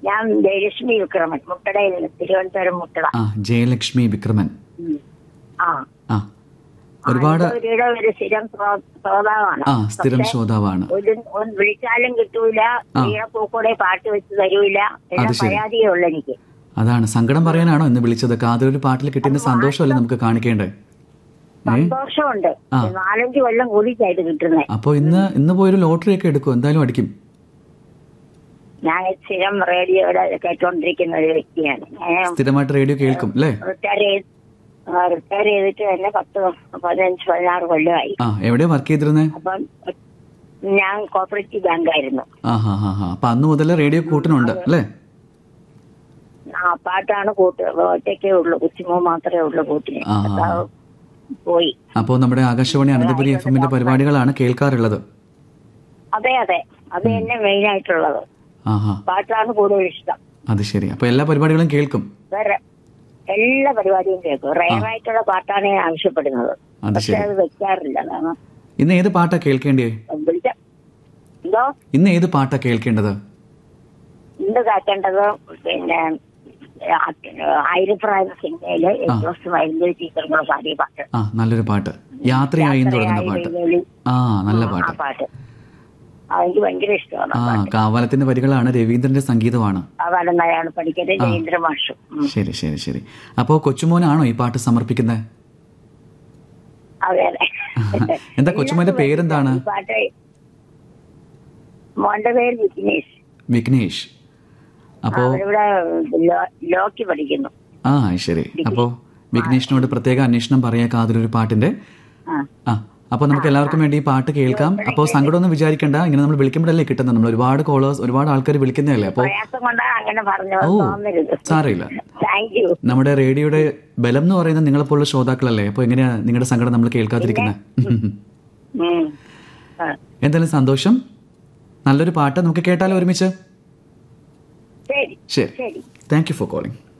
ഞാൻ ജയലക്ഷ്മി വിക്രമൻ മുട്ടടയിൽ നിന്ന് തിരുവനന്തപുരം മുട്ടട ആ ജയലക്ഷ്മി വിക്രമൻ ഉം. ആ ആ ഒരുപാട് ഒരു ഒരു സ്ഥിരം ശ്രോ- ശ്രോതാവാണ് ആ സ്ഥിരം ശ്രോതാവാണ് ഒരു ഒന്ന് വിളിച്ചാലും കിട്ടൂല വീണപ്പൂക്കൂടെ പാട്ട് വെച്ച് തരൂല എല്ലാം അത് ശരി. പരാതിയേ ഉള്ളു എനിക്ക് അതാണ് സങ്കടം പറയാനാണോ ഇന്ന് വിളിച്ചത് കാതലൊരു പാട്ടിൽ കിട്ടുന്ന സന്തോഷമല്ലേ നമുക്ക് കാണിക്കേണ്ടേ ഏ സന്തോഷമുണ്ട് ആ. നാലഞ്ച് കൊല്ലം കൂടിച്ചായിട്ട് കിട്ടുന്നത് അപ്പോ ഇന്ന് ഇന്ന് പോയൊരു ലോട്ടറി ഒക്കെ എടുക്കും എന്തായാലും അടിക്കും ഞാൻ സ്ഥിരം റേഡിയോയുടെ കേട്ടോണ്ടിരിക്കുന്ന ഒരു വ്യക്തിയാണ് ഞാൻ സ്ഥിരമായിട്ട് റേഡിയോ കേൾക്കും അല്ലേ റിട്ടയർ ചെയ്ത് റിട്ടയർ ചെയ്തിട്ട് തന്നെ പത്ത് പതിനഞ്ച് പതിനാറ് കൊല്ലമായി ആ എവിടെയാ വർക്ക് ചെയ്തിരുന്നേ അപ്പം ഞാൻ കോപ്പറേറ്റീവ് ബാങ്കായിരുന്നു ആ ഹാ ഹാ ഹാ അപ്പൊ അന്ന് മുതൽ റേഡിയോ കൂട്ടിനുണ്ട് അല്ലേ ആ പാട്ടാണ് കൂട്ട് ഒറ്റയ്ക്കേ ഉള്ളൂ കൊച്ചുമോ മാത്രമേ ഉള്ളൂ കൂട്ടിന് ആ, ആ. ഭർത്താവ് പോയി അപ്പോൾ നമ്മുടെ ആകാശവാണി അനന്തപുരി എഫ് എമ്മിന്റെ പരിപാടികളാണ് കേൾക്കാറുള്ളത് അതെ അതെ അത് തന്നെ മെയിൻ ആയിട്ടുള്ളത് ആ ഹാ പാട്ടാണ് കൂടുതൽ ഇഷ്ടം അത് ശരി അപ്പൊ എല്ലാ പരിപാടികളും കേൾക്കും വേറെ എല്ലാ പരിപാടിയും കേൾക്കും റയറായിട്ടുള്ള പാട്ടാണ് ഞാൻ ആവശ്യപ്പെടുന്നത് അത് പക്ഷെ ശരി അത് വെക്കാറില്ല കാരണം ഇന്ന് ഏത് പാട്ടാ കേൾക്കേണ്ടേ വിളിച്ച എന്തോ ഇന്ന് ഏത് പാട്ടാ കേൾക്കേണ്ടത് ഇന്ന് കേൾക്കേണ്ടത് പിന്നെ ആയിരപ്രായ സിനിമയിലെ ജോസ് വൈദ്യുതി ടീച്ചറുടെ പാടിയ പാട്ട് ആ നല്ലൊരു പാട്ട് യാത്രയായി എന്ന് തുടങ്ങുന്ന പാട്ട് വെളി ആ നല്ല ആ പാട്ട് പാട്ട് അതെനിക്ക് ഭയങ്കര ഇഷ്ടമാണ് ആ കാവാലത്തിന്റെ വരികളാണ് രവീന്ദ്രന്റെ സംഗീതമാണ് അവരുടെ നയാണ് പഠിക്കരുത് ജയേന്ദ്ര മാഷും ഉം. ശരി ശരി ശരി അപ്പോ കൊച്ചുമോനാണോ ഈ പാട്ട് സമർപ്പിക്കുന്നത് അതെ അതെ എന്താ കൊച്ചുമോന്റെ പേരെന്താണ് ഈ പാട്ട് മോന്റെ പേര് വിഘ്നേഷ് വിഘ്നേഷ് അപ്പോ അവരിവിടെ ലോ- ലോക്ക് പഠിക്കുന്നു ആ ശരി അപ്പോ വിഘ്നേഷിനോട് പ്രത്യേക അന്വേഷണം പറയാ കാതിലൊരു പാട്ടിന്റെ ആ ആ അപ്പൊ നമുക്ക് എല്ലാവർക്കും വേണ്ടി ഈ പാട്ട് കേൾക്കാം അപ്പോൾ സങ്കടമൊന്നും വിചാരിക്കണ്ട ഇങ്ങനെ നമ്മൾ വിളിക്കുമ്പോഴല്ലേ കിട്ടുന്നത് നമ്മൾ ഒരുപാട് കോളേഴ്സ് ഒരുപാട് ആൾക്കാർ വിളിക്കുന്നതല്ലേ അപ്പോൾ പ്രയാസം കൊണ്ടാണ് അങ്ങനെ പറഞ്ഞു ഓ തോന്നരുത് സാരമില്ല താങ്ക് യു നമ്മുടെ റേഡിയോയുടെ ബലം എന്ന് പറയുന്നത് നിങ്ങളെപ്പോലുള്ള ശ്രോതാക്കളല്ലേ അപ്പോൾ എങ്ങനെയാ നിങ്ങളുടെ സങ്കടം നമ്മൾ കേൾക്കാതിരിക്കുന്നത് ഉം. ആ. എന്തായാലും സന്തോഷം നല്ലൊരു പാട്ട് നമുക്ക് കേട്ടാലോ ഒരുമിച്ച് ശരി ശരി ശരി താങ്ക് യു ഫോർ കോളിംഗ്